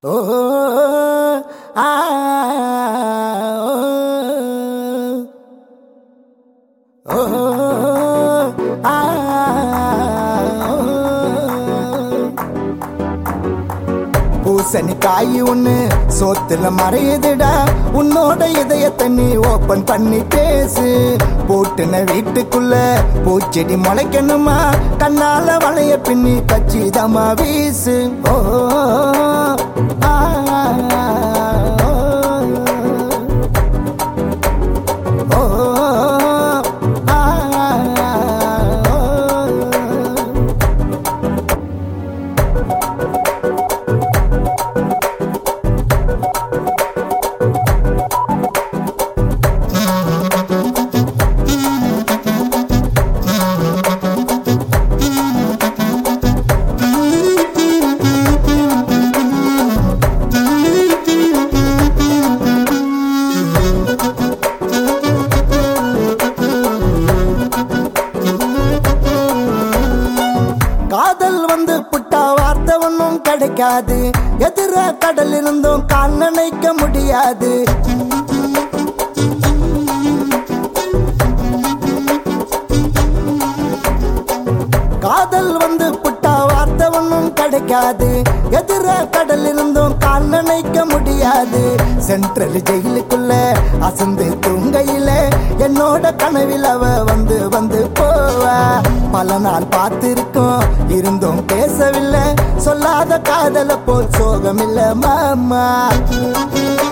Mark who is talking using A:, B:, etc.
A: ஓ ஆ ஓ ஆ பூசணிக்காய் ஒண்ணு சோத்துல மறையுதுடா உன்னோட இதயத்தை நீ ஓபன் பண்ணி பேசு போட்டுன வீட்டுக்குள்ள பூச்செடி முளைக்கணுமா கண்ணால வளைய பின்னி கச்சிதமா வீசு ஓ ஆ, ஓ, ஆ, காதல் வந்து புட்டா வார்த்தை ஒன்றும் கிடைக்காது எதிர கடல் இருந்தும் கால் நினைக்க முடியாது காதல் வந்து புட்டா வார்த்தை ஒன்றும் கிடைக்காது எதிர கடல் இருந்தும் கால் நினைக்க முடியாது சென்ட்ரல் ஜெயிலுக்குள்ள அசந்து தூங்கையில என்னோட கனவில் அவ வந்து வந்து போவா பல நாள் பார்த்திருக்கோம் இருந்தும் பேசவில்லை சொல்லாத காதல போல் சோகமில்லை மாமா